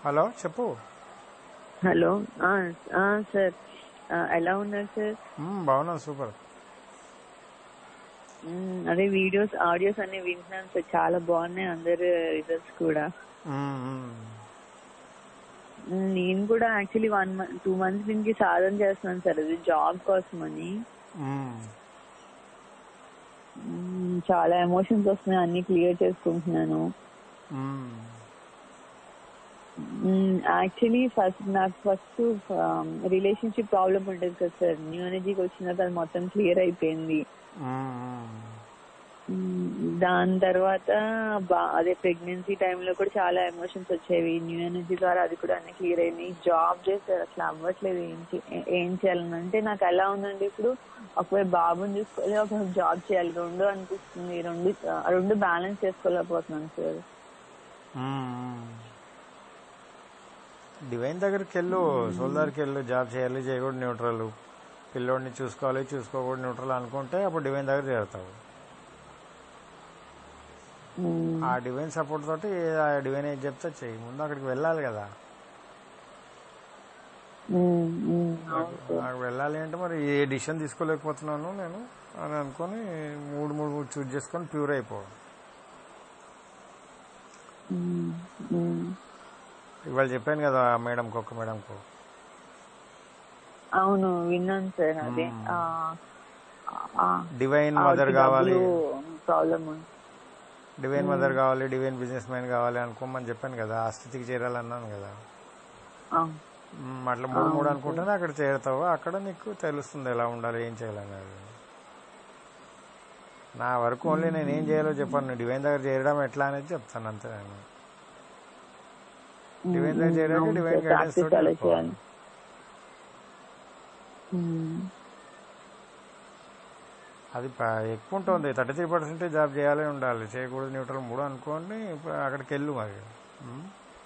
Hello చెప్పు hello ఆ, ఆ, సార్ ఆ, ఎలా ఉన్నారు సార్ మ్మ్, బాగున్నాను సూపర్ మ్, అదే వీడియోస్ ఆడియోస్ అన్ని వింటున్నాను సార్ చాలా బాగున్నాయి అందరు రిజల్ట్స్ కూడా మ్మ్, మ్మ్. మ్, నేను కూడా actually one month two months నుంచి సాధన చేస్తున్నాను సార్ అది జాబ్ కోసం అని మ్మ్. మ్, చాలా ఎమోషన్స్ వస్తున్నాయి అన్ని క్లియర్ చేసుకుంటున్నాను మ్మ్. యాక్చువల్లీ ఫస్ట్ నాకు ఫస్ట్ రిలేషన్షిప్ ప్రాబ్లం ఉంటుంది కదా సార్ న్యూ ఎనర్జీకి వచ్చినాక అది మొత్తం క్లియర్ అయిపోయింది మ్మ్. మ్మ్. దాని తర్వాత బా- అదే ప్రెగ్నెన్సీ టైంలో కూడా చాలా ఎమోషన్స్ వచ్చేవి న్యూ ఎనర్జీ ద్వారా అది కూడా అన్ని క్లియర్ అయింది జాబ్ చేస్తే అసలు అవ్వట్లేదు ఏం చే- ఏం చేయాలని అంటే నాకు ఎలా ఉందంటే ఇప్పుడు ఒకవైపు బాబుని చూసుకోవాలి ఒకవైపు జాబ్ చేయాలి రెండు అనిపిస్తుంది రెండు ఆ రెండు బ్యాలెన్స్ చేసుకోలేకపోతున్నాను సార్ మ్మ్. డివైన్ దగ్గరికి వెళ్ళు సోల్ దగ్గరికి వెళ్ళు జాబ్ చేయాలి చేయకూడదు న్యూట్రల్ పిల్లోడిని చూసుకోవాలి చూసుకోకూడదు న్యూట్రల్ అనుకుంటే అప్పుడు డివైన్ దగ్గర చేరుతావు మ్మ్. ఆ డివైన్ సపోర్ట్ తోటి ఆ డివైన్ ఏం చెప్తే చెయ్యి ముందు అక్కడికి వెళ్ళాలి కదా మ్మ్. మ్మ్. అవును సార్ నాకు వెళ్ళాలి అంటే మరి ఏ డిసిషన్ తీసుకోలేకపోతున్నాను నేను అని అనుకొని మూడు మూడు మూడు చూజ్ చేసుకొని ప్యూర్ అయిపో మ్మ్. మ్మ్. ఇవాళ చెప్పాను కదా మేడంకి ఒక మేడంకు అవును విన్నాను సార్ అదే మ్మ్. ఆ, ఆ, డివైన్ ఆ, మదర్ కావాలి ప్రాబ్లమ్ డివైన్ మదర్ కావాలి డివైన్ బిజినెస్ మ్యాన్ కావాలి అనుకోమని చెప్పాను కదా ఆ స్థితికి చేరాలన్నాను కదా మ్మ్, అట్లా మూడు మూడు అనుకుంటేనే అక్కడ చేరుతావు అక్కడ నీకు తెలుస్తుంది ఎలా ఉండాలి ఏం చేయాలనేది నా వరకు ఓన్లీ నేను ఏం చేయాలో చెప్పాను డివైన్ దగ్గర చేరడం ఎట్లా అనేది చెప్తాను అంతే నేను డివైన్ దగ్గర చేయడానికి డివైన్ గైడెన్స్ తోటి అలా వెళ్ళిపోవాలి. చేయాలి మ్మ్. అది ప- ఎక్కువ ఉంటుంది థర్టీ త్రీ పర్సెంట్ జాబ్ చేయాలి ఉండాలి చేయకూడదు న్యూట్రల్ మూడు అనుకోండి ఇప్పుడు అక్కడికి వెళ్ళు మరి మ్మ్.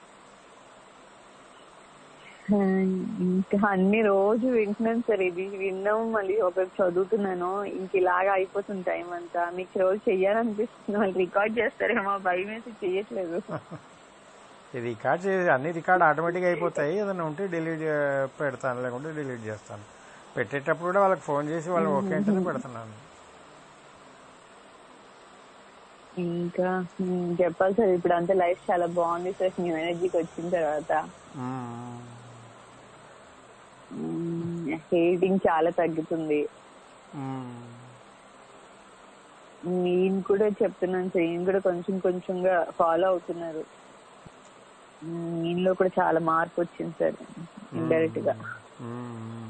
ఇంకా అన్ని రోజు వింటున్నాను సార్ ఇది విన్నాం మళ్ళీ ఒకటి చదువుతున్నాను ఇంక ఇలాగా అయిపోతుంది టైం అంతా మీకు రోజు చెయ్యాలనిపిస్తుంది మళ్ళీ రికార్డ్ చేస్తారేమో భయం వేసి చెయ్యట్లేదు ఇది రికార్డ్ చేసి అన్ని రికార్డ్ ఆటోమేటిక్గా అయిపోతాయి ఏదైనా ఉంటే డిలీట్ పెడతాను లేకుంటే డిలీట్ చేస్తాను పెట్టేటప్పుడు కూడా వాళ్ళకి ఫోన్ చేసి వాళ్ళు ఓకే అంటేనే పెడుతున్నాను ఇంకా మ్, చెప్పాలి సార్ ఇప్పుడు అంతా లైఫ్ చాలా బాగుంది సార్ న్యూ ఎనర్జీకి వచ్చిన తర్వాత మ్మ్. హేటింగ్ చాలా తగ్గుతుంది మ్మ్. నేను కూడా చెప్తున్నాను సార్ నేను కూడా కొంచెం కొంచెంగా ఫాలో అవుతున్నారు మ్, దీనిలో కూడా చాలా మార్పు వచ్చింది సార్ ఇండైరెక్ట్ గా మ్మ్.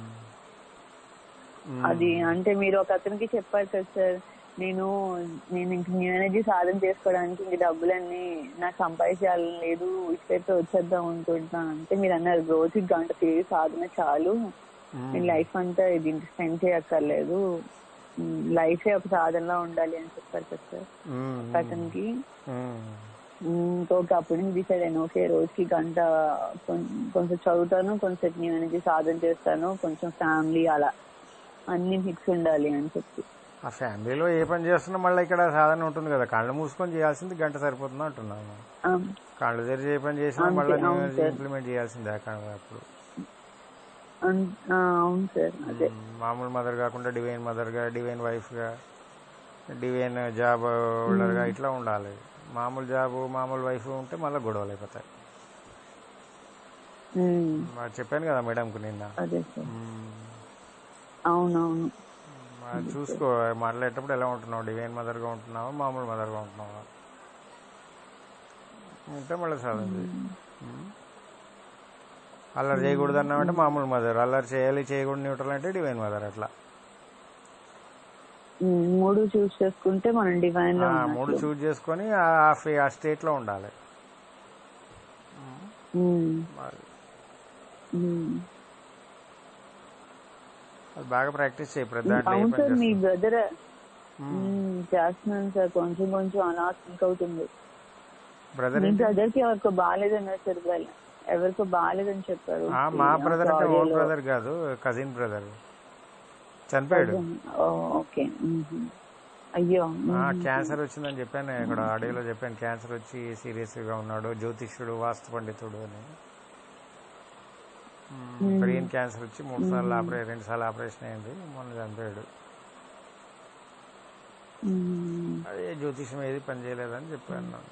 అది అంటే మీరు ఒక అతనికి చెప్పారు కదా సార్ నేను నేను ఇంక న్యూ ఎనర్జీ సాధన చేసుకోవడానికి ఇంక డబ్బులన్నీ నాకు సంపాదించాలని లేదు ఇటువైపు వచ్చేద్దాం అనుకుంటున్నాను అంటే మీరు అన్నారు రోజుకి గంట సేపు సాధన చాలు నేను లైఫ్ అంతా దీనికి స్పెండ్ చేయక్కర్లేదు లైఫే ఒక సాధనలా ఉండాలి అని చెప్పారు కదా సార్ మ్మ్. ఒక అతనికి మ్మ్. ఇంకొక అప్పుడు నుంచి డిసైడ్ అయ్యాను ఓకే రోజుకి గంట కొం- కొంచెం చదువుతాను కొంచెం న్యూ ఎనర్జీ సాధన చేస్తాను కొంచెం ఫ్యామిలీ అలా అన్ని మిక్స్ ఉండాలి అని చెప్పి ఆ ఫ్యామిలీలో ఏ పని చేస్తున్నా మళ్ళీ ఇక్కడ సాధన ఉంటుంది కదా కళ్ళు మూసుకొని చేయాల్సింది గంట సరిపోతుంది అంటున్నాను ఆ, కళ్ళు తెరిచి ఏ పని చేసినా అంతే, మళ్ళీ అవును సార్. ఇంప్లిమెంట్ చేయాల్సిందే ఆ కళ్ళు అప్పుడు అన్- ఆ, అవును సార్ అదే మ్మ్. మామూలు మదర్ కాకుండా డివైన్ మదర్ గా డివైన్ వైఫ్ గా డివైన్ జాబ్ హోల్డర్ గా ఇట్లా ఉండాలి మామూలు జాబ్ మామూలు వైఫ్ ఉంటే మళ్ళీ గొడవలు అయిపోతాయి ఉమ్, మరి చెప్పాను కదా మేడంకు నిన్న అదే సార్ మ్మ్. అవునవును మరి చూసుకో మాట్లాడేటప్పుడు ఎలా ఉంటున్నావు డివైన్ మదర్ గా ఉంటున్నావా మామూలు మదర్ గా ఉంటున్నావా ఉంటే మళ్ళీ సాధన చేయి మ్మ్. అల్లరి చేయకూడదు అన్నామంటే మామూలు మదర్ అల్లరి చేయాలి చేయకూడదు న్యూట్రల్ అంటే డివైన్ మదర్ అట్లా ఉమ్, మూడు చూస్ చేసుకుంటే మనం డివైన్ లో ఆ, మూడు ఉన్నట్లు. చూజ్ చేసుకొని ఆ- ఆ ఫే- ఆ స్టేట్ లో ఉండాలి ఉమ్, మరి ఉమ్. అది బాగా ప్రాక్టీస్ చేయి ప్రతి దాంట్లో ఏ అవును పని సార్ మీ చేస్తావు. బ్రదర్ మ్మ్. చేస్తున్నాను సార్ కొంచెం కొంచెం అలా థింక్ అవుతుంది బ్రదర్ మీ ఏంటి? బ్రదర్ కి ఎవరికో బాగాలేదన్నారు సార్ వాళ్ళు ఎవరికో బాగాలేదని చెప్పారు ఆ, మా బ్రదర్ అంటే ఓన్ ఆడియోలో. బ్రదర్ కాదు కజిన్ బ్రదర్ చనిపోయాడు ఓ, ఓకే మ్మ్. అయ్యో ఆ, మ్మ్. క్యాన్సర్ వచ్చిందని చెప్పాను ఇక్కడ ఆడియోలో చెప్పాను క్యాన్సర్ వచ్చి సీరియస్ గా ఉన్నాడు జ్యోతిష్యుడు వాస్తు పండితుడు అని బ్రెయిన్ క్యాన్సర్ వచ్చి మూడు సార్లు ఆపరేషన్ రెండు సార్లు ఆపరేషన్ అయింది మొన్న చనిపోయాడు మ్మ్. అదే జ్యోతిషం ఏది పనిచేయలేదని చెప్పాను నాకు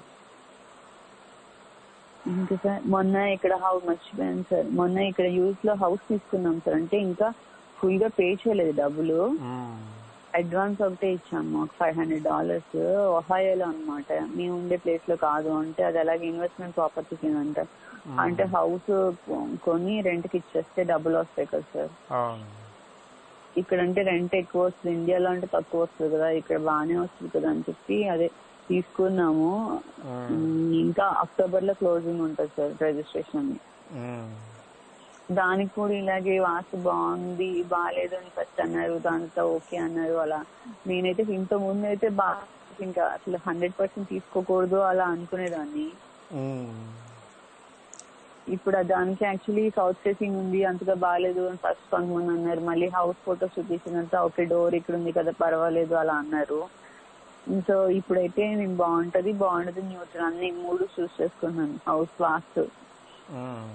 ఇంకా సార్ మొన్న ఇక్కడ హౌస్ మర్చిపోయాను సార్ మొన్న ఇక్కడ యూస్ లో హౌస్ తీసుకున్నాం సార్ అంటే ఇంకా ఫుల్ గా పే చేయలేదు డబ్బులు మ్మ్. అడ్వాన్స్ ఒకటే ఇచ్చాము ఒక ఫైవ్ హండ్రెడ్ డాలర్స్ ఒహాయోలో అనమాట మేము ఉండే ప్లేస్ లో కాదు అంటే అది అలాగే ఇన్వెస్ట్మెంట్ ప్రాపర్టీ కింద అంట అంటే హౌస్ కొని రెంట్ కి ఇచ్చేస్తే డబ్బులు వస్తాయి కదా సార్ అవును ఇక్కడ అంటే రెంట్ ఎక్కువ వస్తుంది ఇండియాలో అంటే తక్కువ వస్తుంది కదా ఇక్కడ బాగానే వస్తుంది కదా అని చెప్పి అదే తీసుకున్నాము మ్మ్. ఉమ్, ఇంకా అక్టోబర్ లో క్లోజింగ్ ఉంటుంది సార్ రిజిస్ట్రేషన్ మ్మ్. దానికి కూడా ఇలాగే వాస్తు బాగుంది బాగాలేదు అని ఫస్ట్ అన్నారు దాంతో ఓకే అన్నారు అలా నేనైతే ఇంత ముందు అయితే బాగా ఇంకా అసలు హండ్రెడ్ పర్సెంట్ తీసుకోకూడదు అలా అనుకునేదాన్ని మ్మ్. ఇప్పుడు ఆ దానికి యాక్చువల్లీ సౌత్ ఫేసింగ్ ఉంది అంతగా బాగాలేదు అని ఫస్ట్ కొంతమంది అన్నారు మళ్ళీ హౌస్ ఫోటోస్ చూపించినంత ఓకే డోర్ ఇక్కడ ఉంది కదా పర్వాలేదు అలా అన్నారు సో ఇప్పుడైతే నేను బాగుంటది బాగుంటది న్యూట్రల్ అన్ని మూడు చూస్ చేసుకున్నాను హౌస్ వాస్తు మ్మ్.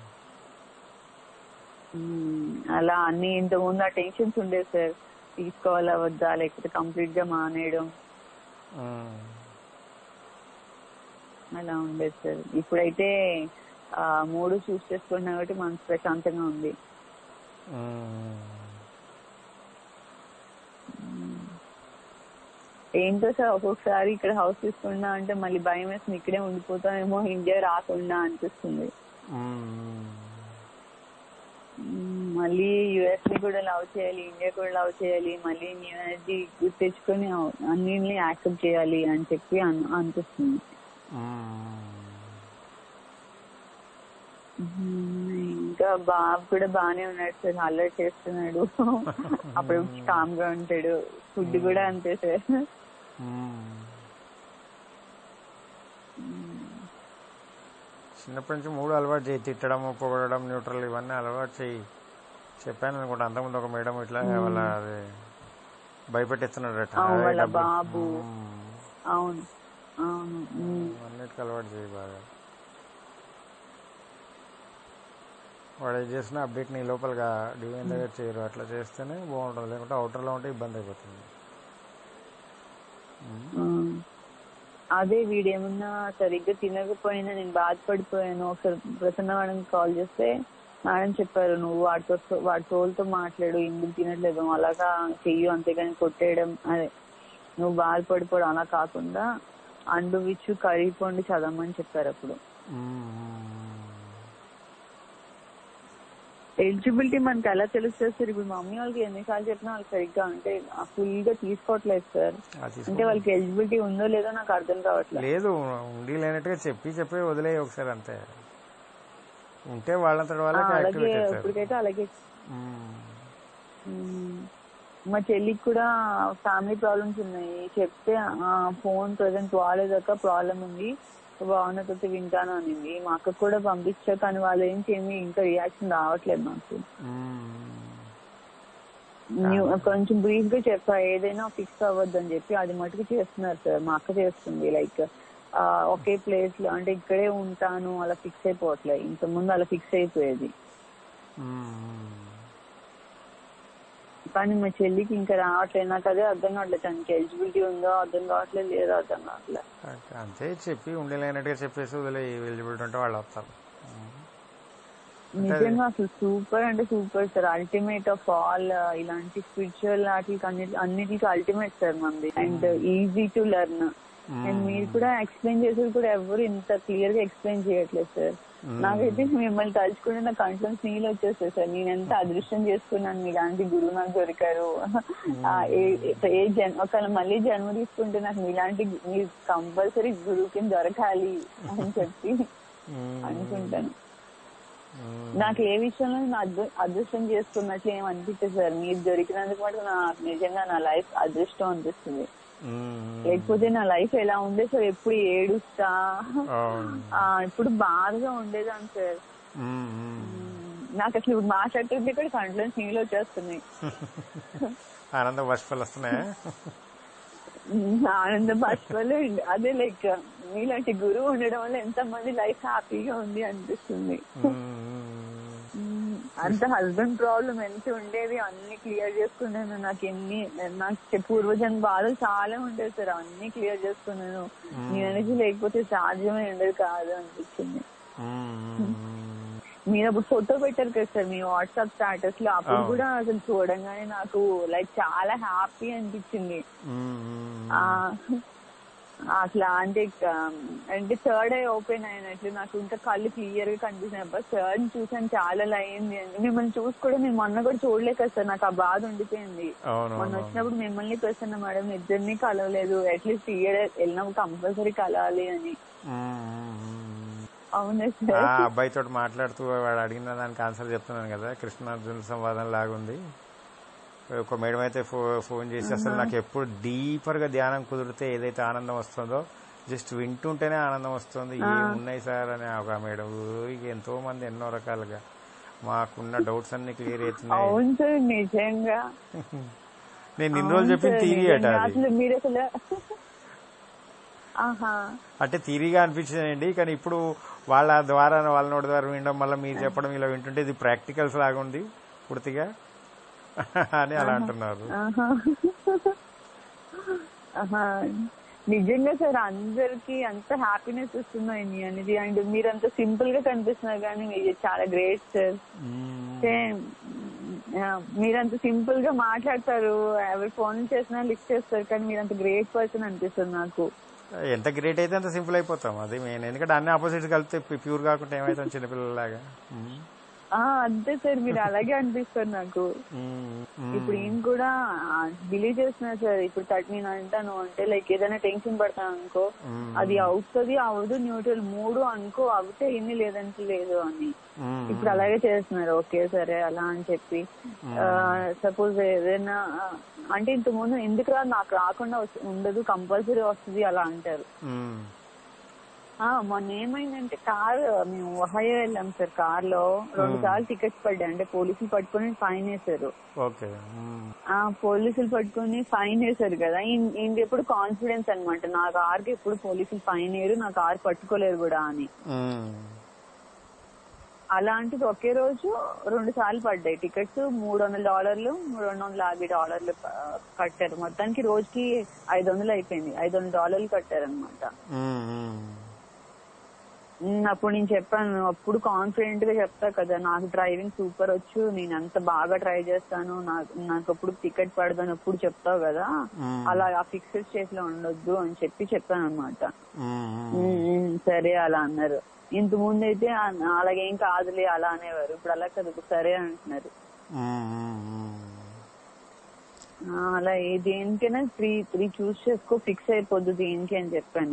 మ్మ్. అలా అన్ని ఇంత ముందు ఆ టెన్షన్స్ ఉండేది సార్ తీసుకోవాలా వద్దా లేకపోతే కంప్లీట్ గా మానేయడం మ్మ్. అలా ఉండేది సార్ ఇప్పుడైతే ఆ మూడు చూస్ చేసుకున్నా కాబట్టి మనసు ప్రశాంతంగా ఉంది మ్మ్. ఏంటో సార్ ఒక్కొక్కసారి ఇక్కడ హౌస్ తీసుకున్నా అంటే మళ్ళీ భయం వేస్తుంది ఇక్కడే ఉండిపోతామేమో ఇండియా రాకుండా అనిపిస్తుంది మ్మ్. మ్మ్. మళ్ళీ యుఎస్ ని కూడా లవ్ చేయాలి ఇండియా కూడా లవ్ చేయాలి మళ్ళీ న్యూ ఎనర్జీ గుర్తు తెచ్చుకొని అన్నింటిని యాక్సెప్ట్ చేయాలి అని చెప్పి అన్- అనిపిస్తుంది మ్మ్. మ్మ్. ఇంకా బాబు కూడా బాగానే ఉన్నాడు సార్ అల్లరి చేస్తున్నాడు అప్పుడు కామ్ గా ఉంటాడు ఫుడ్ కూడా అంతే సార్ మ్మ్. చిన్నప్పటి నుంచి మూడు అలవాటు చేయి తిట్టడం పొగడడం న్యూట్రల్ ఇవన్నీ అలవాటు చేయి చెప్పాను అనుకుంటా అంతకుముందు ఒక మేడం ఇట్లా వాళ్ళ అది భయపెట్టిస్తున్నాడట ఆ, అదే వాళ్ళ డబ్బులు. బాబు. మ్మ్. అవును అవును మ్మ్. అన్నిటికీ అలవాటు చేయి బాగా వాడు ఏది చేసినా అప్డేట్ నీ లోపలగా డివైన్ దగ్గర చేయరు అట్లా చేస్తేనే బాగుంటుంది లేకుంటే అవుటర్లో ఉంటే ఇబ్బంది అయిపోతుంది ఆ. అదే వీడేమన్నా సరిగ్గా తినకపోయినా నేను బాధపడిపోయాను ఒకసారి ప్రసన్న మేడం కాల్ చేస్తే మేడం చెప్పారు నువ్వు వాటితో వాడి తోలుతో మాట్లాడు ఎందుకు తినట్లేదు అలాగా చెయ్యు అంతేగాని కొట్టేయడం అదే నువ్వు బాధపడిపోవడం అలా కాకుండా అనుభవించు కరిగిపోండి చదవమని చెప్పారు అప్పుడు ఎలిజిబిలిటీ మనకి ఎలా తెలుస్తుంది సార్ ఇప్పుడు మమ్మీ వాళ్ళకి ఎన్నిసార్లు చెప్పినా వాళ్ళు సరిగ్గా అంటే ఫుల్ గా తీసుకోవట్లేదు సార్ అది తీసుకో. అంటే వాళ్ళకి ఎలిజిబిలిటీ ఉందో లేదో నాకు అర్థం కావట్లేదు లేదు ఉండి లేనట్టుగా చెప్పి చెప్పి వదిలే ఒకసారి అంతే ఉంటే వాళ్ళంతటి ఆ, వాళ్ళకి అలాగే యాక్టివేట్ చేస్తారు ఇప్పటికైతే అలాగే మ్మ్. మ్మ్. మా చెల్లికి కూడా ఫ్యామిలీ ప్రాబ్లమ్స్ ఉన్నాయి చెప్తే ఫోన్ ప్రజెంట్ వాడేదాకా ప్రాబ్లం ఉంది బాగున్న కొద్ది వింటాను అనింది మా అక్క కూడా పంపించా కానీ వాళ్ళ ఏం ఏమి ఇంకా రియాక్షన్ రావట్లేదు నాకు మ్మ్. న్యూ- కొంచెం బ్రీఫ్ గా చెప్పా ఏదైనా ఫిక్స్ అవ్వద్దు అని చెప్పి అది మటుకు చేస్తున్నారు సార్ మా అక్క చేస్తుంది లైక్ ఒకే ప్లేస్ లో అంటే ఇక్కడే ఉంటాను అలా ఫిక్స్ అయిపోవట్లేదు ఇంత ముందు అలా ఫిక్స్ అయిపోయేది మ్మ్. కానీ మా చెల్లికి ఇంకా రావట్లేదు నాకు అదే అర్థం కావట్లేదు తనకి ఎలిజిబిలిటీ ఉందో అర్థం కావట్లేదు లేదో అర్థం కావట్లేదు అంతే చెప్పి ఉండలేనట్టుగా చెప్పేసి వదిలే ఎలిజిబిలిటీ ఉంటే వాళ్ళు వస్తారు నిజంగా అసలు సూపర్ అంటే super sir ultimate of all ఇలాంటి స్పిరిచువల్ వాటికి అన్నిటి అన్నిటికి అల్టిమేట్ సార్ మంది and easy to learn and మీరు కూడా ఎక్స్ప్లెయిన్ చేసేది కూడా ఎవరు ఇంత క్లియర్ గా ఎక్స్ప్లెయిన్ చేయట్లేదు సార్ నాకైతే మిమ్మల్ని తలుచుకుంటే నా కంట్లో నీళ్ళు వచ్చేస్తాయి సార్ నేను ఎంత అదృష్టం చేసుకున్నాను మీలాంటి గురువు నాకు దొరికారు ఆ, ఏ- ఏ జన్మ ఒకవేళ మళ్ళీ జన్మ తీసుకుంటే నాకు మీలాంటి గు- మీరు కంపల్సరీ గురువు కింద దొరకాలి అని చెప్పి అనుకుంటాను నాకు ఏ విషయంలో నేను అదృ- అదృష్టం చేసుకున్నట్లు ఏం అనిపించదు సార్ మీరు దొరికినందుకు మటుకు నాకు నిజంగా నా లైఫ్ అదృష్టం అనిపిస్తుంది లేకపోతే నా లైఫ్ ఎలా ఉండే సార్ ఎప్పుడు ఏడుస్తా ఆ, ఇప్పుడు బాధగా ఉండేదాన్ని సార్ నాకు అసలు ఇప్పుడు మాట్లాడుతుంటే కూడా కంట్లో నీళ్ళు వచ్చేస్తున్నాయి ఆనందం వర్షాలు వస్తున్నాయా ఆనంద బాష్పాలు అదే లైక్ మీలాంటి గురువు ఉండడం వల్ల ఎంత మంది లైఫ్ హ్యాపీగా ఉంది అనిపిస్తుంది మ్మ్. మ్మ్. అంత హస్బెండ్ ప్రాబ్లం ఎంత ఉండేది అన్ని క్లియర్ చేసుకున్నాను నాకు ఎన్ని నాకు చె- పూర్వజన్మ బాధలు చాలా ఉండేది సార్ అన్ని క్లియర్ చేసుకున్నాను మీ ఎనర్జీ లేకపోతే సాధ్యమే ఉండేది కాదు అనిపించింది మ్మ్. మీరు అప్పుడు ఫోటో పెట్టారు కదా సార్ మీ వాట్సాప్ స్టాటస్ లో అప్పుడు అవును. కూడా అసలు చూడంగానే నాకు లైక్ చాలా హ్యాపీ అనిపించింది మ్మ్. ఆ అసలు అంటే ఆ, అంటే థర్డ్ ఐ ఓపెన్ అయినట్లు నాకు ఇంకా కళ్ళు క్లియర్ గా కనిపిస్తున్నాయి బట్ థర్డ్ చూసాను చాలా అయింది అని మిమ్మల్ని చూసి కూడా నేను మొన్న కూడా చూడలేదు కదా సార్ నాకు ఆ బాధ ఉండిపోయింది అవును మొన్న అవును వచ్చినప్పుడు మిమ్మల్ని ప్రసన్న మేడం ఇద్దరిని కలవలేదు అట్లీస్ట్ ఇయర్ వెళ్ళినప్పుడు కంపల్సరీ కలవాలి అని మ్మ్. అవునా ఆ సార్ అబ్బాయితో మాట్లాడుతూ వాడు అడిగిన దానికి ఆన్సర్ చెప్తున్నాను కదా కృష్ణార్జున సంవాదం లాగుంది ఒక మేడం అయితే ఫో ఫోన్ చేసి అసలు నాకు ఎప్పుడు డీపర్ గా ధ్యానం కుదిరితే ఏదైతే ఆనందం వస్తుందో జస్ట్ వింటుంటేనే ఆనందం వస్తుంది ఏమున్నాయి సార్ అని ఒక మేడం ఇక ఎంతో మంది ఎన్నో రకాలుగా మాకున్న డౌట్స్ అన్ని క్లియర్ అవుతున్నాయి అవును సార్ నిజంగా నేను ఇన్ని రోజులు అవును చెప్పిన సార్, థీరీ అట నిజంగా. అది అసలు మీరు అసలు ఆహా అంటే థీరీగా అనిపించిందండి కానీ ఇప్పుడు వాళ్ళ ద్వారా వాళ్ళ నోటి ద్వారా వినడం వల్ల మీరు చెప్పడం ఇలా వింటుంటే ఇది ప్రాక్టికల్స్ లాగా ఉంది పూర్తిగా అని అలా అంటున్నారు ఆహా. ఆహా. నిజంగా సార్ అందరికి అంత హ్యాపీనెస్ వస్తుంది అనేది అండ్ మీరు అంత సింపుల్ గా కనిపిస్తున్నారు కానీ మీరు చాలా గ్రేట్ సార్ మ్మ్. అంటే ఆ, మీరంత సింపుల్ గా మాట్లాడతారు ఎవరి ఫోన్ చేసినా లిఫ్ట్ చేస్తారు కానీ మీరు అంత గ్రేట్ పర్సన్ అనిపిస్తుంది నాకు ఎంత గ్రేట్ అయితే అంత సింపుల్ అయిపోతాం అది మెయిన్ ఎందుకంటే అన్ని ఆపోజిట్స్ కలిపితే ప్యూర్ కాకుండా ఏమైతాం చిన్నపిల్లలాగా మ్మ్. ఆ అంతే సార్ మీరు అలాగే అనిపిస్తారు నాకు మ్మ్. ఇప్పుడు ఈయన కూడా బిలీవ్ చేస్తున్నారు సార్ ఇప్పుడు థర్టీ నేను అంటాను అంటే లైక్ ఏదైనా టెన్షన్ పడతాను అనుకో మ్మ్. అది అవుతుంది అవదు న్యూట్రల్ మూడు అనుకో అవుతే ఎన్ని లేదంటే లేదు అని మ్మ్. ఇప్పుడు అలాగే చేస్తున్నారు ఓకే సరే అలా అని చెప్పి సపోజ్ ఏదైనా ఆ, అంటే ఇంత ముందు ఎందుకు రా నాకు రాకుండా వస్తు- ఉండదు కంపల్సరీ వస్తుంది అలా అంటారు మ్మ్. ఆ మొన్న ఏమైందంటే కార్ మేము ఒహయో వెళ్ళాం సార్ కార్ లో రెండు సార్లు టికెట్స్ పడ్డాయి అంటే పోలీసులు పట్టుకొని ఫైన్ వేశారు ఓకే మ్మ్. ఆ పోలీసులు పట్టుకొని ఫైన్ వేశారు కదా ఈయన- ఈయనకి ఎప్పుడు కాన్ఫిడెన్స్ అన్నమాట నా కార్ కి ఎప్పుడు పోలీసులు ఫైన్ వేయరు నా కార్ పట్టుకోలేరు కూడా అని మ్మ్. అలాంటిది ఒకే రోజు రెండు సార్లు పడ్డాయి టికెట్స్ మూడు వందల డాలర్లు రెండు వందల యాభై డాలర్లు ప- కట్టారు మొత్తానికి రోజుకి ఐదు వందలు అయిపోయింది ఐదు వందల డాలర్లు కట్టారు అనమాట మ్మ్. మ్మ్. అప్పుడు నేను చెప్పాను అప్పుడు కాన్ఫిడెంట్ గా చెప్తా కదా నాకు డ్రైవింగ్ సూపర్ వచ్చు నేను అంత బాగా ట్రై చేస్తాను నాకు నాకు అప్పుడు టికెట్ పడదని అప్పుడు చెప్తావు కదా మ్మ్. అలా ఆ ఫిక్స్డ్ స్టేట్ లో ఉండొద్దు అని చెప్పి చెప్పాను అనమాట మ్మ్. సరే అలా అన్నారు ఇంత ముందు అయితే ఆ- అలాగేం కాదులే అలా అనేవారు ఇప్పుడు అలా కదా సరే అంటున్నారు మ్మ్. ఆ, అలా ఏ దేనికైనా త్రీ త్రీ చూస్ చేసుకో ఫిక్స్ అయిపోద్దు దేనికి అని చెప్పాను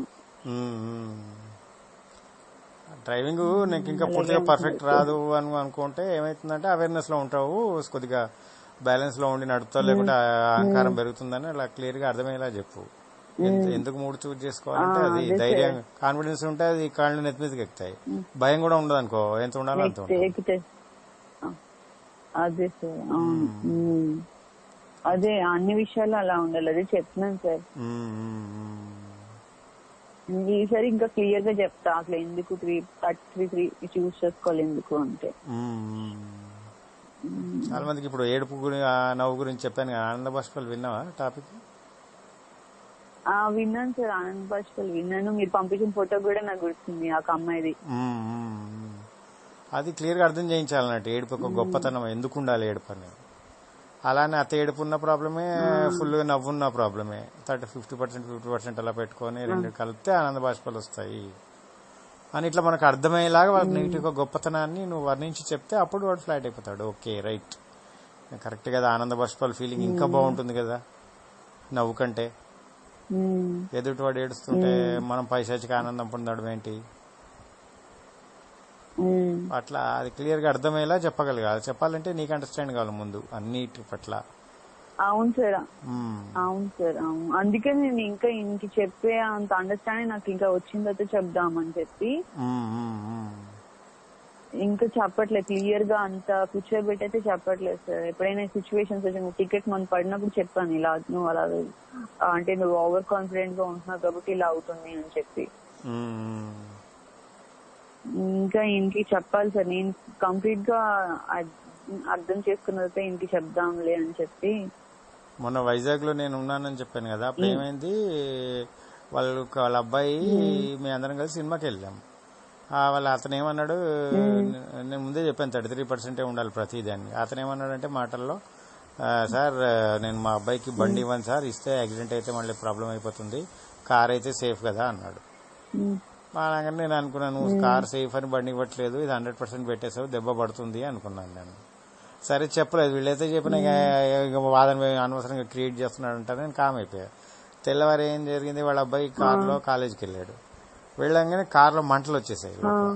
డ్రైవింగ్ నీకు ఇంకా పూర్తిగా పర్ఫెక్ట్ రాదు అని అనుకుంటే ఏమైతుందంటే అవేర్నెస్ లో ఉంటావు కొద్దిగా బ్యాలెన్స్ లో ఉండి నడుపుతావు లేకుంటే ఆ అహంకారం పెరుగుతుందని అలా క్లియర్ గా అర్థమయ్యేలా చెప్పు ఎంత- ఎందుకు మూడు చూస్ చేసుకోవాలంటే అది ధైర్యం కాన్ఫిడెన్స్ ఉంటే అది కాళ్ళు నెత్తి మీదకి ఎక్కుతాయి భయం కూడా ఉండదు అనుకో ఎంత ఉండాలో అంత ఉంటుంది ఎక్కితే ఆ, అదే సార్ అవును ఉమ్. అదే అన్ని విషయాలు అలా ఉండాలి అదే చెప్తున్నాను సార్ మ్మ్, మ్మ్, ఈసారి ఇంకా క్లియర్ గా చెప్తా అసలు ఎందుకు త్రీ థర్టీ త్రీ చూస్ చేసుకోవాలి ఎందుకు అంటే మ్మ్, మ్మ్. చాలా మందికి ఇప్పుడు ఏడుపు గురి ఆ నవ్వు గురించి చెప్పాను కదా ఆనంద బాష్పాలు విన్నావా టాపిక్ ఆ విన్నాను సార్ ఆనంద్ బాష్పల్ విన్నాను మీరు పంపించిన ఫోటో కూడా నాకు గుర్తుంది ఆ అమ్మాయిది మ్మ్, మ్మ్, మ్మ్. అది క్లియర్ గా అర్థం చేయించాలన్నట్టు ఏడుపు ఒక గొప్పతనం ఎందుకు ఉండాలి ఏడుపు అని అలానే అత్త ఏడుపు ఉన్న ప్రాబ్లమే ఫుల్ గా నవ్వున్న ప్రాబ్లమే thirty fifty percent fifty percent అలా పెట్టుకొని రెండు కలిపితే ఆనంద బాష్పాలు వస్తాయి అని ఇట్లా మనకు అర్థమయ్యేలాగా వాళ్ళకి నెగిటివ్ గా గొప్పతనాన్ని నువ్వు వర్ణించి చెప్తే అప్పుడు వాడు ఫ్లాట్ అయిపోతాడు ఓకే రైట్ కరెక్ట్ కదా ఆనంద బాష్పాల ఫీలింగ్ ఇంకా బాగుంటుంది కదా నవ్వు కంటే ఉమ్. ఎదుటి వాడు ఏడుస్తుంటే మనం పైశాచిక ఆనందం పొందడం ఏంటి ఉమ్. అట్లా అది క్లియర్ గా అర్థమయ్యేలా చెప్పగలగాలి చెప్పాలంటే నీకు అండర్స్టాండ్ కావాలి ముందు అన్నిటి పట్ల అవును సార్ మ్మ్. అవును సార్ అవును అందుకే నేను ఇంకా ఇంక చెప్పే అంత అండర్స్టాండింగ్ నాకు ఇంకా వచ్చిన తర్వాత చెప్దామని చెప్పి మ్మ్, మ్మ్, మ్మ్. ఇంకా చెప్పట్లేదు క్లియర్ గా అంత కూర్చోబెట్టి అయితే చెప్పట్లేదు సార్ ఎప్పుడైనా సిచ్యువేషన్స్ వచ్చి టికెట్ మనం పడినప్పుడు చెప్పాను ఇలా నువ్వు అలా ఆ, అంటే నువ్వు ఓవర్ కాన్ఫిడెంట్ గా ఉంటున్నావు కాబట్టి ఇలా అవుతుంది అని చెప్పి మ్మ్. ఇంకా ఇంటికి చెప్పాలి సార్ నేను కంప్లీట్ గా అర్థం చేసుకున్న తర్వాత ఇంటికి చెప్దాంలే అని చెప్పి మొన్న వైజాగ్ లో నేను ఉన్నానని చెప్పాను కదా అప్పుడు ఏమైంది వాళ్ళు వాళ్ళ అబ్బాయి మీ అందరం కలిసి సినిమాకి వెళ్ళాం ఆ, వాళ్ళ అతను ఏమన్నాడు నేను ముందే చెప్పాను థర్టీ త్రీ పర్సెంటే ఉండాలి ప్రతిదీ అని అతను ఏమన్నాడంటే మాటల్లో "ఆ, సార్ ఆ, నేను మా అబ్బాయికి బండి ఇవ్వను సార్ ఇస్తే యాక్సిడెంట్ అయితే మళ్ళీ ప్రాబ్లం అయిపోతుంది కార్ అయితే సేఫ్ కదా అన్నాడు ఉమ్, అలాగని నేను అనుకున్నాను నువ్వు కార్ సేఫ్ అని బండి ఇవ్వట్లేదు ఇది హండ్రెడ్ పర్సెంట్ పెట్టేసావు దెబ్బ పడుతుంది అనుకున్నాను నేను సరే చెప్పలేదు వీళ్ళైతే చెప్పిన ఇక ఇక వాదన అనవసరంగా క్రియేట్ చేస్తున్నాడు అంటారు నేను కామ్ అయిపోయా తెల్లవారు ఏం జరిగింది వాళ్ళ అబ్బాయి కార్లో కాలేజీకి వెళ్ళాడు వెళ్ళంగానే కార్లో మంటలు వచ్చేసాయి లోపల.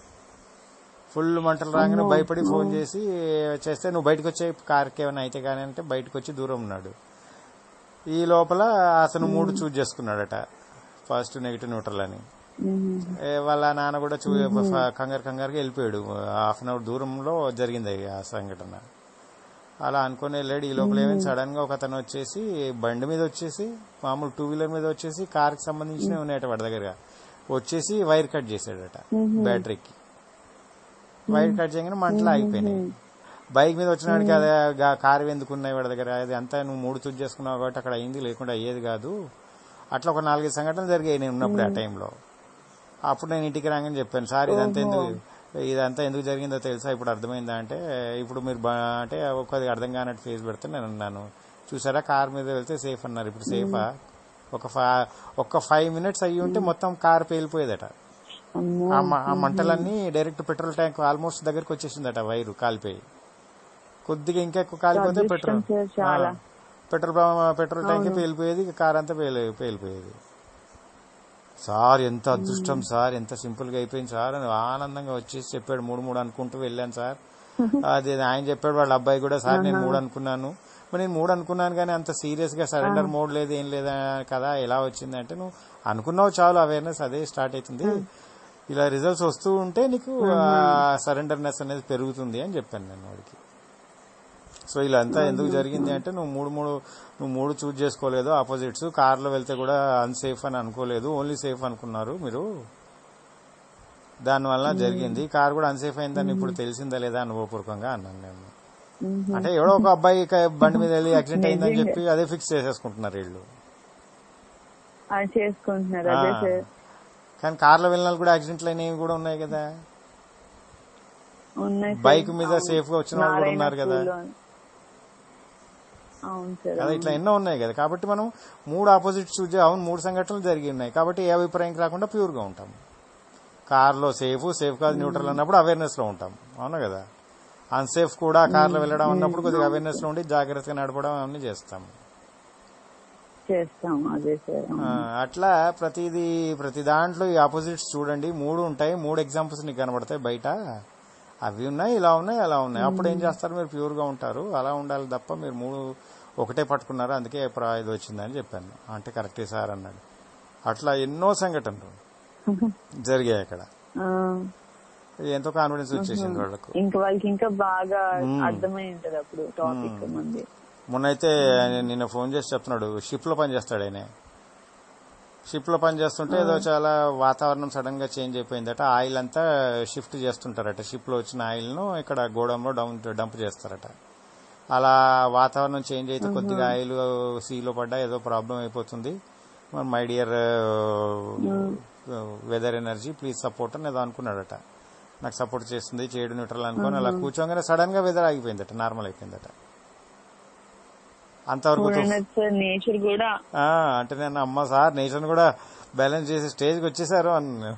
ఫుల్ మంటలు రాగానే భయపడి ఫోన్ చేసి చేస్తే నువ్వు బయటకు వచ్చే కార్కి ఏమైనా అయితే కానీ అంటే బయటకు వచ్చి దూరం ఉన్నాడు ఈ లోపల అతను మూడు చూజ్ చేసుకున్నాడట పాజిటివ్ నెగిటివ్ న్యూట్రల్ అని ఉమ్, ఏ, వాళ్ళ నాన్న కూడా చూ ఫ- కంగారు కంగారుగా వెళ్ళిపోయాడు హాఫ్ అన్ అవర్ దూరంలో జరిగింది ఆ సంఘటన అలా అనుకుని వెళ్ళాడు ఈ లోపల ఏమైంది సడన్ గా ఒక అతను వచ్చేసి బండి మీద వచ్చేసి మామూలు టూ వీలర్ మీద వచ్చేసి కార్ కి సంబంధించినవి ఉన్నాయట వాడి దగ్గర వచ్చేసి వైర్ కట్ చేశాడట బ్యాటరీకి వైర్ కట్ చేయగానే మంటలు ఆగిపోయినాయి బైక్ మీద వచ్చినాడికి అదే గా- కారు ఎందుకు ఉన్నాయి వాడి దగ్గర అది అంతా నువ్వు మూడు తుది చేసుకున్నావు కాబట్టి అక్కడ అయింది లేకుండా అయ్యేది కాదు అట్లా ఒక నాలుగైదు సంఘటనలు జరిగాయి నేను ఉన్నప్పుడు ఆ టైంలో అప్పుడు నేను ఇంటికి రాగానే చెప్పాను సార్ ఇదంతా ఎందుకు ఇదంతా ఎందుకు జరిగిందో తెలుసా ఇప్పుడు అర్థమైందా అంటే ఇప్పుడు మీరు బా- అంటే ఒక్కది అర్థం కానట్టు ఫేస్ పెడితే నేను అన్నాను చూసారా కార్ మీద వెళ్తే సేఫ్ అన్నారు ఇప్పుడు సేఫా ఒక ఫా- ఒక్క ఫైవ్ మినిట్స్ అయ్యి ఉంటే మొత్తం కార్ పేలిపోయేదట అమ్మో ఆ మ- ఆ మంటలన్నీ డైరెక్ట్ పెట్రోల్ ట్యాంక్ ఆల్మోస్ట్ దగ్గరకు వచ్చేసిందట వైరు కాలిపోయి కొద్దిగా ఇంకా ఎక్కువ కాలిపోతే అదృష్టం పెట్రోల్ సార్ చాలా. ఆ, పెట్రోల్ బా- పెట్రోల్ ట్యాంక్ పేలిపోయేది ఇక కార్ అంతా పేలి పేలిపోయేది సార్ ఎంత అదృష్టం సార్ ఎంత సింపుల్ గా అయిపోయింది సార్ అని ఆనందంగా వచ్చేసి చెప్పాడు మూడు మూడు అనుకుంటూ వెళ్ళాను సార్ అది ఆయన చెప్పాడు వాళ్ళ అబ్బాయి కూడా సార్ నేను మూడు అనుకున్నాను మరి నేను మూడు అనుకున్నాను కానీ అంత సీరియస్ గా సరెండర్ మోడ్ లేదు ఏం లేదా కదా ఎలా వచ్చింది అంటే నువ్వు అనుకున్నావు చాలు అవేర్నెస్ అదే స్టార్ట్ అవుతుంది ఇలా రిజల్ట్స్ వస్తూ ఉంటే నీకు సరెండర్నెస్ అనేది పెరుగుతుంది అని చెప్పాను నేను వాడికి సో ఇలా అంతా ఎందుకు జరిగింది అంటే నువ్వు మూడు మూడు నువ్వు మూడు చూజ్ చేసుకోలేదు ఆపోజిట్స్ కార్లో వెళ్తే కూడా అన్సేఫ్ అని అనుకోలేదు ఓన్లీ సేఫ్ అనుకున్నారు మీరు దానివల్ల జరిగింది కార్ కూడా అన్సేఫ్ అయిందని ఇప్పుడు తెలిసిందా లేదా అనుభవపూర్వకంగా అన్నాను నేను ఉమ్, అంటే ఎవడో ఒక అబ్బాయి ఇక బండి మీద వెళ్ళి యాక్సిడెంట్ అయిందని చెప్పి అదే ఫిక్స్ చేసేసుకుంటున్నారు వీళ్ళు అది చేసుకుంటున్నారు అదే ఆ. సార్ కానీ కార్లో వెళ్ళిన వాళ్ళు కూడా యాక్సిడెంట్లు అయినవి కూడా ఉన్నాయి కదా ఉన్నాయి సార్. బైక్ మీద అవును. సేఫ్ గా వచ్చిన వాళ్ళు కూడా నారాయణ ఉన్నారు కదా స్కూల్లో. అవును సార్ కదా ఇట్లా ఎన్నో ఉన్నాయి కదా కాబట్టి మనం మూడు ఆపోజిట్ చూజ్ అవును మూడు సంఘటనలు జరిగి ఉన్నాయి కాబట్టి ఏ అభిప్రాయం రాకుండా ప్యూర్ గా ఉంటాం కార్లో సేఫ్ సేఫ్ కాదు న్యూట్రల్ అన్నప్పుడు అవేర్నెస్ లో ఉంటాం అవునా కదా అన్సేఫ్ కూడా కార్లో వెళ్ళడం అన్నప్పుడు కొద్దిగా అవేర్నెస్ లో ఉండి జాగ్రత్తగా నడపడం అవన్నీ చేస్తాం చేస్తాం అదే సార్ ఆ, అట్లా ప్రతిదీ ప్రతి దాంట్లో ఈ ఆపోజిట్స్ చూడండి మూడు ఉంటాయి మూడు ఎగ్జాంపుల్స్ నీకు కనబడతాయి బయట అవి ఉన్నాయి ఇలా ఉన్నాయి అలా ఉన్నాయి అప్పుడు ఏం చేస్తారు మీరు ప్యూర్ గా ఉంటారు అలా ఉండాలి తప్ప మీరు మూడు ఒకటే పట్టుకున్నారు అందుకే ప్రా- ఇది వచ్చిందని చెప్పాను అంటే కరెక్టే సార్ అన్నాడు అట్లా ఎన్నో సంఘటనలు జరిగాయి అక్కడ ఆ, ఎంతో కాన్ఫిడెన్స్ వచ్చేసింది వాళ్ళకు ఇంకా వాళ్ళకి ఇంకా బాగా అర్థమై ఉంటది అప్పుడు టాపిక్ మంది మొన్నైతే ఆయన నిన్న ఫోన్ చేసి చెప్తున్నాడు షిప్ లో పని చేస్తాడు ఆయన షిప్ లో పని చేస్తుంటే ఏదో చాలా వాతావరణం సడన్ గా చేంజ్ అయిపోయిందట ఆయిల్ అంతా షిఫ్ట్ చేస్తుంటారట షిప్ లో వచ్చిన ఆయిల్ ను ఇక్కడ గోడంలో డౌన్ డంప్ చేస్తారట అలా వాతావరణం చేంజ్ అయితే కొద్దిగా ఆయిల్ సీలో పడ్డా ఏదో ప్రాబ్లం అయిపోతుంది my dear weather energy please support అని ఏదో అనుకున్నాడట నాకు సపోర్ట్ చేస్తుంది చేయడు న్యూట్రల్ అనుకొని అలా కూర్చోగానే సడన్ గా వెదర్ ఆగిపోయిందట నార్మల్ అయిపోయిందట అంతవరకు తుఫ్- చూడండి సార్ నేచర్ కూడా ఆ, అంటే నేను అమ్మ సార్ నేచర్ కూడా బ్యాలెన్స్ చేసి స్టేజ్కి వచ్చేసారు అన్న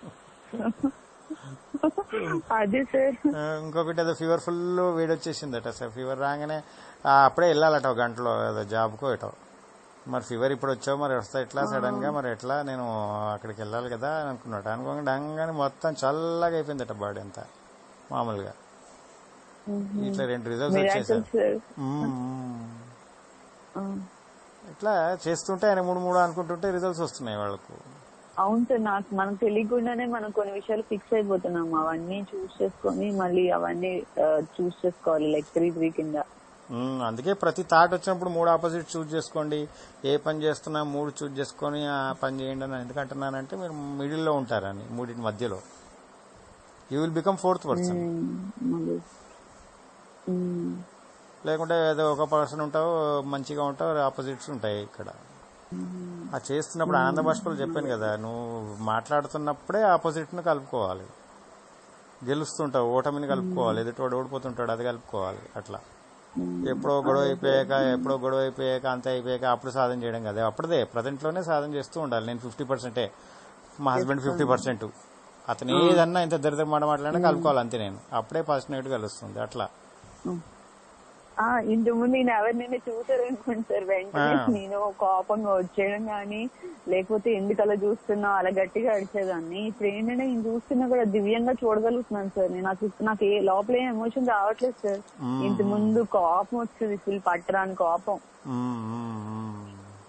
అదే సార్ ఆ, ఇంకొకటి ఏదో ఫీవర్ ఫుల్ వేడి వచ్చేసిందట సార్ ఫీవర్ రాగానే ఆ, అప్పుడే వెళ్ళాలట ఒక గంటలో ఏదో జాబ్కో ఎటో మరి ఫీవర్ ఇప్పుడు వచ్చావు మరి వస్తా ఎట్లా సడన్ గా మరి ఎట్లా నేను అక్కడికి వెళ్ళాలి కదా అని అనుకున్నాడు అనుకోగా డంగానే మొత్తం చల్లగా అయిపోయిందట బాడీ అంతా మామూలుగా ఇట్లా రెండు రిజల్ట్స్ మిరాకిల్ వచ్చేసారు సార్ మ్మ్. ఆ. ఇట్లా చేస్తుంటే ఆయన మూడు మూడు అనుకుంటుంటే రిజల్ట్స్ వస్తున్నాయి వాళ్ళకు అవును సార్ నాకు మనకు తెలియకుండానే మనం కొన్ని విషయాలు ఫిక్స్ అయిపోతున్నాం అవన్నీ చూస్ చేసుకొని మళ్ళీ అవన్నీ చూస్ చేసుకోవాలి లైక్ త్రీ త్రీ కింద మ్మ్. అందుకే ప్రతి థాట్ వచ్చినప్పుడు మూడు ఆపోజిట్ చూజ్ చేసుకోండి ఏ పని చేస్తున్నా మూడు చూజ్ చేసుకొని ఆ పని చేయండి అని ఎందుకంటున్నానంటే మీరు మిడిల్లో ఉంటారని మూడింటి మధ్యలో you will become fourth person hmm. మళ్ళీ ఉమ్. లేకుంటే ఏదో ఒక పర్సన్ ఉంటావు మంచిగా ఉంటావు ఆపోజిట్స్ ఉంటాయి ఇక్కడ ఆ చేస్తున్నప్పుడు ఆనంద భాషలు చెప్పాను కదా నువ్వు మాట్లాడుతున్నప్పుడే ఆపోజిట్ ను కలుపుకోవాలి గెలుస్తుంటావు ఓటమిని కలుపుకోవాలి ఎదుటివాడు ఓడిపోతుంటాడు అది కలుపుకోవాలి అట్లా ఎప్పుడో గొడవ అయిపోయాక ఎప్పుడో గొడవ అయిపోయాక అంత అయిపోయాక అప్పుడు సాధన చేయడం కదా అప్పుడే ప్రజెంట్ లోనే సాధన చేస్తూ ఉండాలి నేను ఫిఫ్టీ పర్సెంటే మా హస్బెండ్ ఫిఫ్టీ పర్సెంట్ అతను ఏదన్నా ఇంత దరిద్ర మాట మాట్లాడినా కలుపుకోవాలి అంతే నేను అప్పుడే పాజిటివ్ కలుస్తుంది అట్లా ఆ ఇంత ముందు నేను ఎవరినైనా చూసారు అనుకుంటారు వెంటనే ఆ. నేను కోపంగా వచ్చేయడం గానీ లేకపోతే ఎందుకు అలా చూస్తున్నా అలా గట్టిగా అడిచేదాన్ని ఇప్పుడు ఏంటంటే నేను చూస్తున్నా కూడా దివ్యంగా చూడగలుగుతున్నాను సార్ నేను నాకు నాకు ఏ లోపల ఏం ఎమోషన్ రావట్లేదు సార్ మ్మ్. ఇంత ముందు కోపం వచ్చేది ఫుల్ పట్టరాని కోపం మ్మ్, మ్మ్, మ్మ్.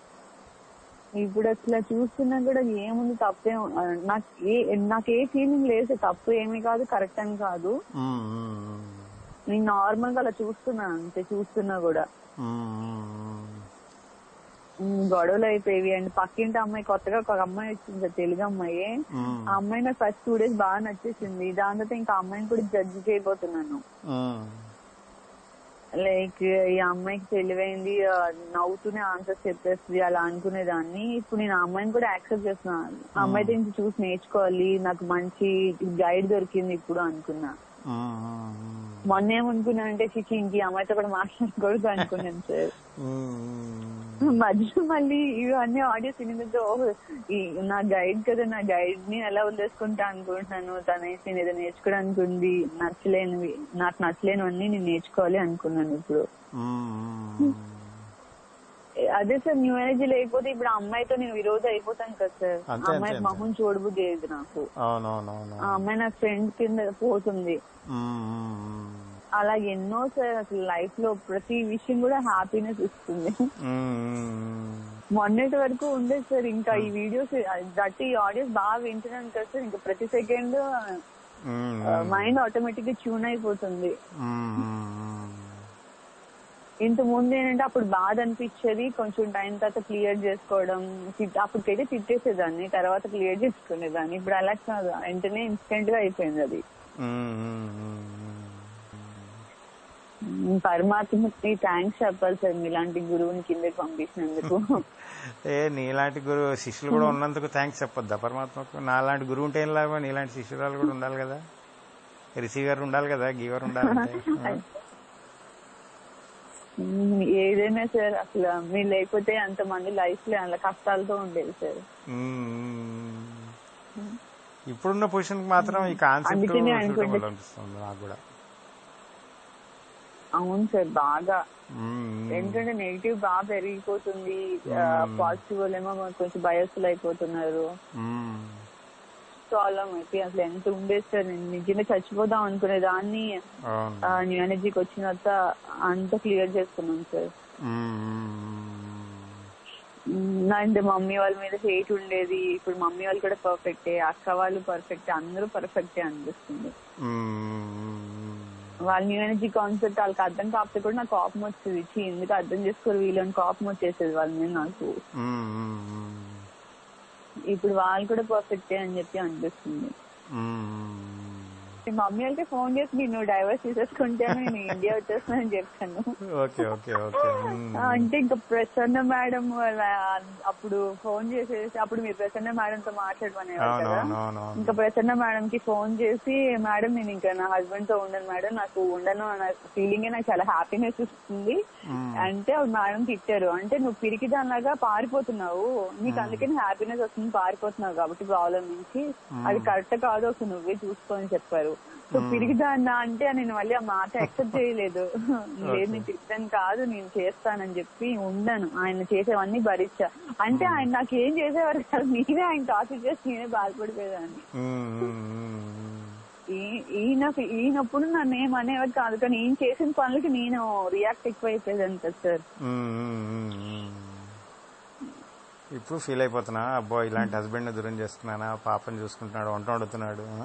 ఇప్పుడు అసలు చూస్తున్నా కూడా ఏముంది తప్పే నాకు ఏ నాకు ఏ ఫీలింగ్ లేదు తప్పు ఏమీ కాదు కరెక్ట్ అని కాదు మ్మ్, మ్మ్, నేను నార్మల్ గా అలా చూస్తున్నా అంతే చూస్తున్నా కూడా మ్మ్, మ్మ్. ఉమ్, గొడవలు అయిపోయేవి అండ్ పక్కింటి అమ్మాయి కొత్తగా ఒక అమ్మాయి వచ్చింది సార్, తెలుగు అమ్మాయి మ్మ్. ఆ అమ్మాయి నాకు ఫస్ట్ టూ డేస్ బాగా నచ్చేసింది దాని తర్వాత ఇంకా అమ్మాయిని కూడా జడ్జి చేయబోతున్నాను మ్మ్. లైక్ ఈ అమ్మాయికి తెలివైంది ఆ, నవ్వుతూనే ఆన్సర్స్ చెప్పేస్తుంది అలా అనుకునేదాన్ని ఇప్పుడు నేను ఆ అమ్మాయిని కూడా యాక్సెప్ట్ చేస్తున్నాను ఆ అమ్మాయితో నుంచి చూసి నేర్చుకోవాలి నాకు మంచి గైడ్ దొరికింది ఇప్పుడు అనుకున్నా మ్మ్, మ్మ్. మొన్న ఏమనుకున్నా అంటే చిచి ఇంక ఈ అమ్మాయితో కూడా మాట్లాడకూడదు అనుకున్నాను సార్ మ్మ్. మధ్యలో మళ్ళీ ఇవన్నీ ఆడియోస్ వినిమితో ఈ నా గైడ్ కదా నా గైడ్ ని ఎలా వదిలేసుకుంటా అనుకుంటున్నాను తనేసి ఏదో నేర్చుకోవడానికి ఉంది నచ్చలేనివి నాకు నచ్చలేనివన్నీ నేను నేర్చుకోవాలి అనుకున్నాను ఇప్పుడు మ్మ్. అదే సార్ న్యూ ఎనర్జీ లేకపోతే ఇప్పుడు ఆ అమ్మాయితో నేను విరోధ అయిపోతాను కదా సార్ ఆ అంతే, అమ్మాయి అంతే. మొహం చూడబుద్ధి లేదు నాకు అవునవునవును ఆ అమ్మాయి నా ఫ్రెండ్ కింద పోతుంది మ్మ్, మ్మ్, అలా ఎన్నో సార్ అసలు లైఫ్ లో ప్రతి విషయం కూడా హ్యాపీనెస్ ఇస్తుంది మ్మ్. మొన్నటి వరకు ఉండేది సార్ ఇంకా ఈ వీడియోస్ దట్ ఈ ఆడియోస్ బాగా వింటున్నాను కదా సార్ ఇంకా ప్రతి సెకండ్ మ్మ్. మైండ్ ఆటోమేటిక్ గా ట్యూన్ అయిపోతుంది మ్మ్. ఇంత ముందు ఏంటంటే అప్పుడు బాధ అనిపించేది కొంచెం టైం తర్వాత క్లియర్ చేసుకోవడం తిట్- అప్పటికైతే తిట్టేసేదాన్ని తర్వాత క్లియర్ చేసుకునేదాన్ని ఇప్పుడు అలా కాదు వెంటనే ఇన్స్టెంట్ గా అయిపోయింది అది మ్మ్. ఉమ్, పరమాత్మకి థ్యాంక్స్ చెప్పాలి సార్ మీలాంటి గురువుని కిందకి పంపించినందుకు ఏ నీలాంటి గురువు శిష్యులు కూడా ఉన్నందుకు థ్యాంక్స్ చెప్పొద్దా పరమాత్మకు నాలాంటి గురువు ఉంటే ఏం లాభం నీలాంటి శిష్యురాలు కూడా ఉండాలి కదా రిసీవర్ ఉండాలి కదా గివర్ ఉండాలంటే ఉమ్, ఏదైనా సార్ అసలు మీరు లేకపోతే అంత మంది లైఫ్ లో అలా కష్టాలతో ఉండేది సార్ మ్మ్. ఇప్పుడున్న పొజిషన్ మాత్రం ఈ కాన్సెప్ట్ అందుకనే అనుకుంటే- అనిపిస్తుంది నాకు కూడా అవును సార్ బాగా మ్మ్. ఎందుకంటే నెగిటివ్ బాగా పెరిగిపోతుంది పాజిటివ్ వాళ్ళేమో కొంచెం భయస్తులు అయిపోతున్నారు మ్మ్. ప్రాబ్లం అయితే అసలు ఎంత ఉండేది సార్ నేను నిజంగా చచ్చిపోదాం అనుకునే దాన్ని అవును న్యూ ఎనర్జీకి వచ్చిన తర్వాత అంత క్లియర్ చేసుకున్నాను సార్ మ్మ్. అండ్ మమ్మీ వాళ్ళ మీద హేట్ ఉండేది ఇప్పుడు మమ్మీ వాళ్ళు కూడా పర్ఫెక్టే అక్క వాళ్ళు పర్ఫెక్టే అందరూ పర్ఫెక్టే అనిపిస్తుంది మ్మ్. వాళ్ళ న్యూ ఎనర్జీ కాన్సెప్ట్ వాళ్ళకి అర్థం కాకపోతే కూడా నాకు కోపం వచ్చేది ఛీ, ఎందుకు అర్థం చేసుకోరు వీళ్ళని కోపం వచ్చేసేది వాళ్ళ మీద నాకు మ్మ్. ఇప్పుడు వాళ్ళు కూడా పర్ఫెక్టే అని చెప్పి అనిపిస్తుంది మ్మ్. మీ మమ్మీ వాళ్ళకి ఫోన్ చేసి నేను డైవర్స్ తీసేసుకుంటే నేను ఇండియా వచ్చేస్తానని చెప్పాను ఓకే ఓకే ఓకే మ్మ్. అంటే ఇంకా ప్రసన్న మేడం వాళ్ళ అప్పుడు ఫోన్ చేసేసి అప్పుడు మీరు ప్రసన్న మేడం తో మాట్లాడమనేవారు కదా అవునవునవును ఇంకా ప్రసన్న మేడం కి ఫోన్ చేసి మేడం నేను ఇంకా నా హస్బెండ్ తో ఉండను మేడం నాకు ఉండను అన్న ఫీలింగ్ నాకు చాలా హ్యాపీనెస్ ఇస్తుంది మ్మ్. అంటే అప్పుడు మేడం తిట్టారు అంటే నువ్వు పిరికి దానిలాగా పారిపోతున్నావు నీకు అందుకని హ్యాపీనెస్ వస్తుంది పారిపోతున్నావు కాబట్టి ప్రాబ్లం నుంచి అది కరెక్ట్ కాదు ఒక నువ్వే చూసుకో అని చెప్పారు సో పిరికి దాన్నా అంటే నేను మళ్ళీ ఆ మాట యాక్సెప్ట్ చేయలేదు లేదు నేను తిట్టాను కాదు నేను చేస్తానని చెప్పి ఉండను ఆయన చేసేవన్నీ భరించా అంటే ఆయన నాకు ఏం చేసేవారు కాదు నేనే ఆయన టార్చర్ చేసి నేనే బాధపడిపోయేదాన్ని మ్మ్. ఈ- ఈయన ఈయనప్పుడు నన్ను ఏం అనేవారు కాదు కానీ ఈయన చేసిన పనులకి నేను రియాక్ట్ ఎక్కువ అయిపోయేదాన్ని కదా సార్ మ్మ్. ఇప్పుడు ఫీల్ అయిపోతున్నా అబ్బో ఇలాంటి హస్బెండ్ దూరం చేసుకున్నానా పాపని చూసుకుంటున్నాడు వంట వండుతున్నాడు ఆ?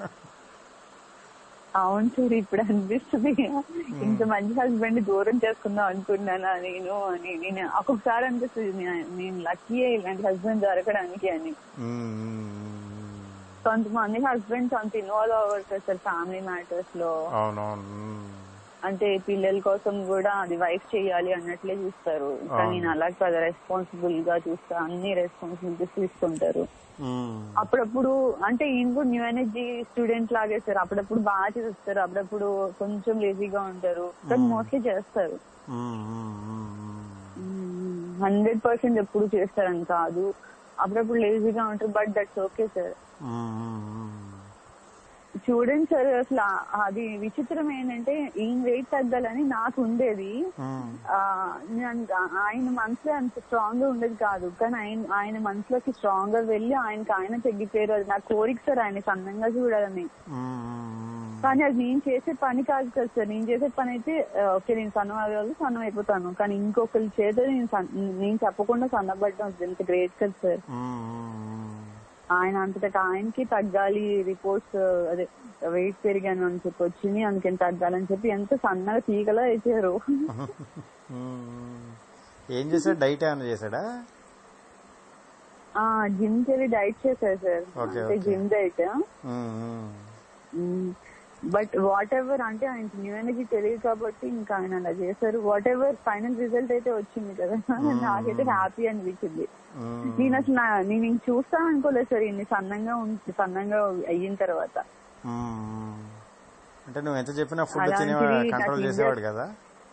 అవును సార్ ఇప్పుడు అనిపిస్తుంది ఇంత మంచి హస్బెండ్ దూరం చేసుకుందాం అనుకున్నానా నేను అని నేను ఒక్కొక్కసారి అనిపిస్తుంది నే- నేను లక్కీ ఇలాంటి హస్బెండ్ దొరకడానికి అని మ్మ్. కొంతమంది హస్బెండ్స్ అంత ఇన్వాల్వ్ అవ్వరు కదా సార్ ఫ్యామిలీ మ్యాటర్స్ లో అవునవును మ్మ్. అంటే పిల్లల కోసం కూడా అది వైఫ్ చేయాలి అన్నట్లే చూస్తారు కానీ నేను అలా కదా రెస్పాన్సిబుల్ గా చూస్తా అన్ని రెస్పాన్సిబిలిటీస్ తీసుకుంటారు మ్మ్. అప్పుడప్పుడు అంటే ఈయన కూడా న్యూ ఎనర్జీ స్టూడెంట్ లాగే సార్ అప్పుడప్పుడు బాగా చేస్తారు అప్పుడప్పుడు కొంచెం లేజీగా ఉంటారు కానీ మోస్ట్లీ చేస్తారు మ్మ్, మ్మ్, మ్మ్, హండ్రెడ్ పర్సెంట్ ఎప్పుడు చేస్తారని కాదు అప్పుడప్పుడు లేజీగా ఉంటారు but that's okay sir hmm, hmm, hmm. చూడండి సార్ అసలు ఆ- అది విచిత్రం ఏంటంటే ఈయన వెయిట్ తగ్గాలని నాకు ఉండేది మ్మ్. ఆ, నేను- ఆయన మనసులో అంత స్ట్రాంగ్ గా ఉండేది కాదు కానీ ఆయన ఆయన మనసులోకి స్ట్రాంగ్ గా వెళ్ళి ఆయనకి ఆయన తగ్గిపోయారు అది నా కోరిక సార్ ఆయన సన్నంగా చూడాలని మ్మ్, మ్మ్. కానీ అది నేను చేసే పని కాదు కదా సార్ నేను చేసే పని అయితే ఆ, ఓకే నేను సన్నం అవ్వాలి సన్నం అయిపోతాను కానీ ఇంకొకరి చేత నేను సన్- నేను చెప్పకుండా సన్నబడ్డం ఎంత గ్రేట్ కదా సార్ మ్మ్, మ్మ్, ఆయన అంతటా ఆయనకి తగ్గాలి రిపోర్ట్స్ అదే వెయిట్ పెరిగాను అని చెప్పి వచ్చింది అందుకని తగ్గాలని చెప్పి ఎంత సన్నగా తీగలా అయిపోయారు మ్మ్. ఏం చేశాడు డైట్ ఏమైనా చేశాడా ఆ జిమ్ కి డైట్ చేశారు సార్ Okay, అంటే okay. Gym diet hmm, hmm. But whatever అంటే ఆయనకి న్యూ ఎనర్జీ తెలియదు కాబట్టి ఇంకా ఆయన అలా చేశారు వాట్ ఎవర్ ఫైనల్ రిజల్ట్ అయితే వచ్చింది కదా నాకైతే హ్యాపీ అనిపించింది మ్మ్. నేను అసలు నా- నేను ఇంక చూస్తాను అనుకోలేదు సార్ ఇన్ని సన్నంగా ఉం- సన్నంగా అయిన తర్వాత మ్మ్. అంటే నువ్వు ఎంత చెప్పినా ఫుడ్ అలాంటిది తినేవాడు నాకు కంట్రోల్ ఇండియా- చేసేవాడు కదా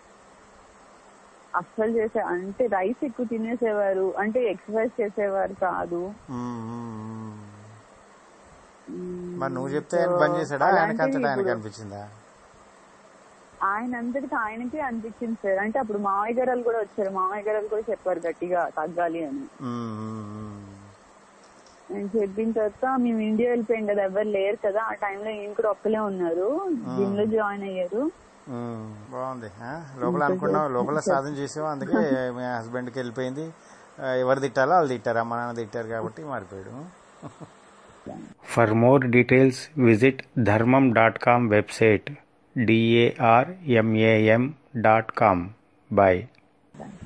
అస్సలు చేసే అంటే రైస్ ఎక్కువ తినేసేవారు అంటే ఎక్సర్సైజ్ చేసేవారు కాదు మ్మ్, మ్మ్, మ్మ్. మ్మ్. మరి నువ్వు చెప్తే ఆయన బంద్ చేశాడా ఆయనకి అలాంటివి అంతటా ఆయనకి ఇప్పుడు అనిపించిందా ఆయన అంతటికి ఆయనకే అనిపించింది సార్ అంటే అప్పుడు మామయ్య గారు కూడా వచ్చారు మామయ్య గారు కూడా చెప్పారు గట్టిగా తగ్గాలి అని మ్మ్, మ్మ్, నేను చెప్పిన తర్వాత మేము ఇండియా వెళ్ళిపోయాం కదా ఎవరు లేరు కదా ఆ టైంలో ఈయన కూడా ఒక్కలే ఉన్నారు జిమ్ లో జాయిన్ అయ్యారు మ్మ్. బాగుంది ఆ? లోపల అనుకున్నావు లోపల సాధన చేసావు అందుకే మీ హస్బెండ్కి వెళ్ళిపోయింది ఆ, ఎవరు తిట్టాలో వాళ్ళు తిట్టారు అమ్మ నాన్న తిట్టారు కాబట్టి మారిపోయాడు For more details, visit dharmam.com website d a r m a m dot com. Bye.